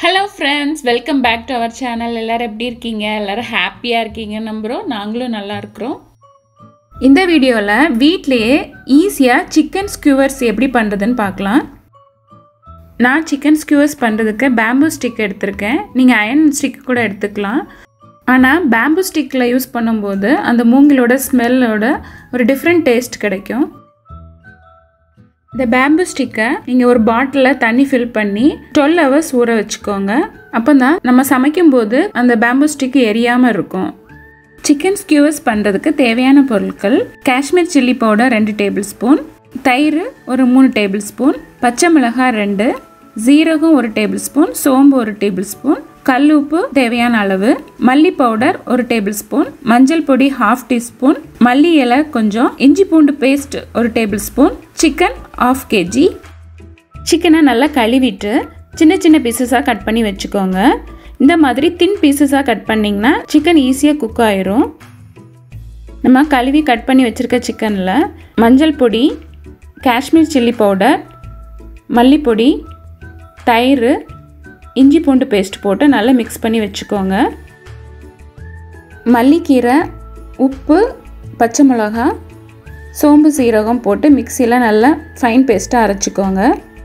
hello friends welcome back to our channel எல்லோரும் எப்படி இருக்கீங்க எல்லோரும் ஹாப்பியாக இருக்கீங்க நம்புகிறோம் நாங்களும் நல்லா இருக்கிறோம் இந்த வீடியோவில் வீட்லேயே ஈஸியாக சிக்கன் ஸ்கியூவர்ஸ் எப்படி பண்ணுறதுன்னு பார்க்கலாம் நான் சிக்கன் ஸ்கியூவர்ஸ் பண்ணுறதுக்கு பேம்பூ ஸ்டிக் எடுத்திருக்கேன் நீங்கள் அயன் ஸ்டிக் கூட எடுத்துக்கலாம் ஆனால் பேம்பூ ஸ்டிக்கில் யூஸ் பண்ணும்போது அந்த மூங்கிலோட ஸ்மெல்லோட ஒரு டிஃப்ரெண்ட் டேஸ்ட் கிடைக்கும் இந்த பேம்பு ஸ்டிக்கை நீங்கள் ஒரு பாட்டிலில் தண்ணி ஃபில் பண்ணி டுவெல் ஹவர்ஸ் ஊற வச்சுக்கோங்க அப்போ தான் நம்ம சமைக்கும்போது அந்த பேம்பு ஸ்டிக் எரியாமல் இருக்கும் சிக்கன் ஸ்கியூவர்ஸ் பண்ணுறதுக்கு தேவையான பொருட்கள் காஷ்மீர் சில்லி பவுடர் ரெண்டு டேபிள் ஸ்பூன் தயிர் ஒரு மூணு டேபிள் ஸ்பூன் பச்சை மிளகாய் ரெண்டு ஜீரகம் ஒரு டேபிள் ஸ்பூன் சோம்பு ஒரு டேபிள் ஸ்பூன் கல் உப்பு தேவையான அளவு மல்லி பவுடர் ஒரு டேபிள் ஸ்பூன் மஞ்சள் பொடி ஹாஃப் டீஸ்பூன் மல்லி இலை கொஞ்சம் இஞ்சி பூண்டு பேஸ்ட் ஒரு tablespoon chicken half KG சிக்கனை நல்லா கழுவிட்டு சின்ன சின்ன பீசஸாக கட் பண்ணி வச்சுக்கோங்க இந்த மாதிரி தின் பீசஸாக கட் பண்ணிங்கன்னா சிக்கன் ஈஸியாக குக் ஆயிரும் நம்ம கழுவி கட் பண்ணி வச்சுருக்க சிக்கனில் மஞ்சள் பொடி காஷ்மீர் சில்லி பவுடர் மல்லிப்பொடி தயிர் இஞ்சி பூண்டு பேஸ்ட் போட்டு நல்லா மிக்ஸ் பண்ணி வச்சுக்கோங்க மல்லிக்கீரை உப்பு பச்சை மிளகா சோம்பு சீரகம் போட்டு மிக்சியில் நல்லா ஃபைன் பேஸ்ட்டாக அரைச்சிக்கோங்க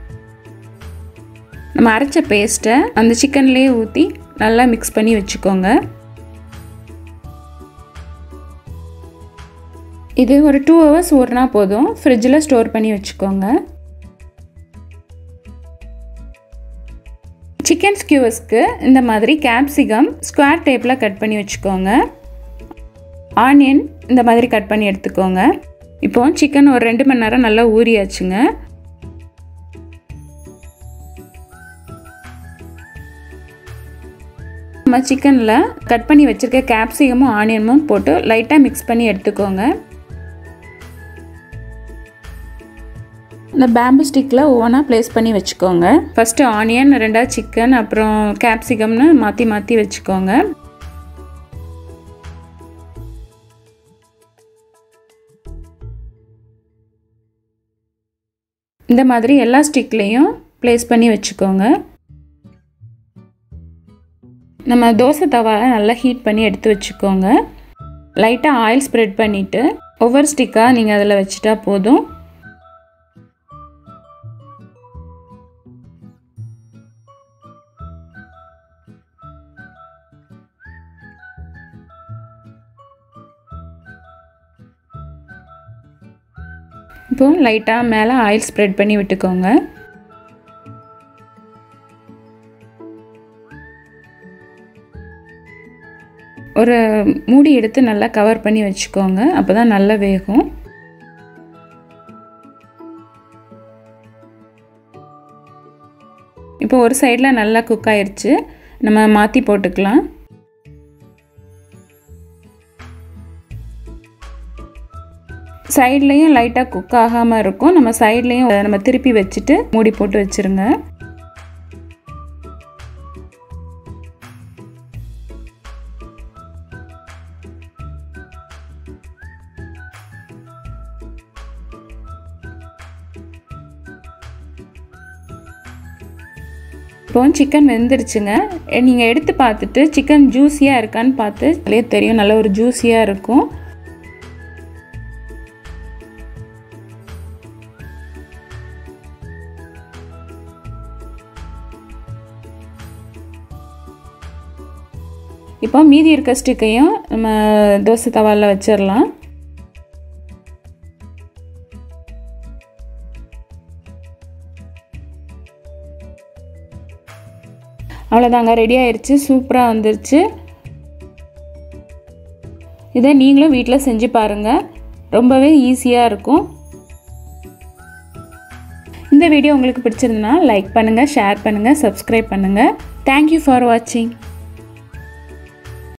நம்ம அரைச்ச பேஸ்ட்டை அந்த சிக்கன்லேயே ஊற்றி நல்லா மிக்ஸ் பண்ணி வச்சுக்கோங்க இது ஒரு டூ ஹவர்ஸ் ஊறினா போதும் ஃப்ரிட்ஜில் ஸ்டோர் பண்ணி வச்சுக்கோங்க சிக்கன் ஸ்கியூவர்ஸ்க்கு இந்த மாதிரி கேப்சிகம் ஸ்கொயர் டேப்பில் கட் பண்ணி வச்சுக்கோங்க ஆனியன் இந்த மாதிரி கட் பண்ணி எடுத்துக்கோங்க இப்போ சிக்கன் ஒரு ரெண்டு மணி நேரம் நல்லா ஊறியாச்சுங்க நம்ம சிக்கனில் கட் பண்ணி வச்சுருக்க கேப்சிகமும் ஆனியனும் போட்டு லைட்டாக மிக்ஸ் பண்ணி எடுத்துக்கோங்க இந்த பேம்பு ஸ்டிக்கில் ஒவ்வொன்றா ப்ளேஸ் பண்ணி வச்சுக்கோங்க ஃபஸ்ட்டு ஆனியன் ரெண்டாவது சிக்கன் அப்புறம் கேப்சிகம்னு மாற்றி மாற்றி வச்சுக்கோங்க இந்த மாதிரி எல்லா ஸ்டிக்லேயும் ப்ளேஸ் பண்ணி வச்சுக்கோங்க நம்ம தோசை தவாவை நல்லா ஹீட் பண்ணி எடுத்து வச்சுக்கோங்க லைட்டாக ஆயில் ஸ்ப்ரெட் பண்ணிவிட்டு ஒவ்வொரு ஸ்டிக்காக நீங்கள் அதில் வச்சுட்டா போதும் இப்போ லைட்டாக மேலே ஆயில் ஸ்ப்ரெட் பண்ணி விட்டுக்கோங்க ஒரு மூடி எடுத்து நல்லா கவர் பண்ணி வச்சுக்கோங்க அப்போ தான் நல்லா வேகும் இப்போ ஒரு சைடில் நல்லா குக் ஆயிடுச்சு நம்ம மாற்றி போட்டுக்கலாம் சைட்லேயும் லைட்டாக குக் ஆகாமல் இருக்கும் நம்ம சைட்லேயும் நம்ம திருப்பி வச்சுட்டு மூடி போட்டு வச்சுருங்க இப்போ சிக்கன் வெந்துருச்சுங்க நீங்கள் எடுத்து பார்த்துட்டு சிக்கன் ஜூஸியாக இருக்கான்னு பார்த்து அதிலே தெரியும் நல்ல ஒரு ஜூஸியாக இருக்கும் இப்போ மீதி இருக்க ஸ்டிக்கையும் நம்ம தோசை தவாலில் வச்சிடலாம் அவ்வளோதாங்க ரெடி ஆயிடுச்சு சூப்பராக வந்துருச்சு இதை நீங்களும் வீட்டில் செஞ்சு பாருங்கள் ரொம்பவே ஈஸியாக இருக்கும் இந்த வீடியோ உங்களுக்கு பிடிச்சிருந்தனா லைக் பண்ணுங்கள் ஷேர் பண்ணுங்கள் சப்ஸ்கிரைப் பண்ணுங்கள் தேங்க்யூ ஃபார் வாட்சிங்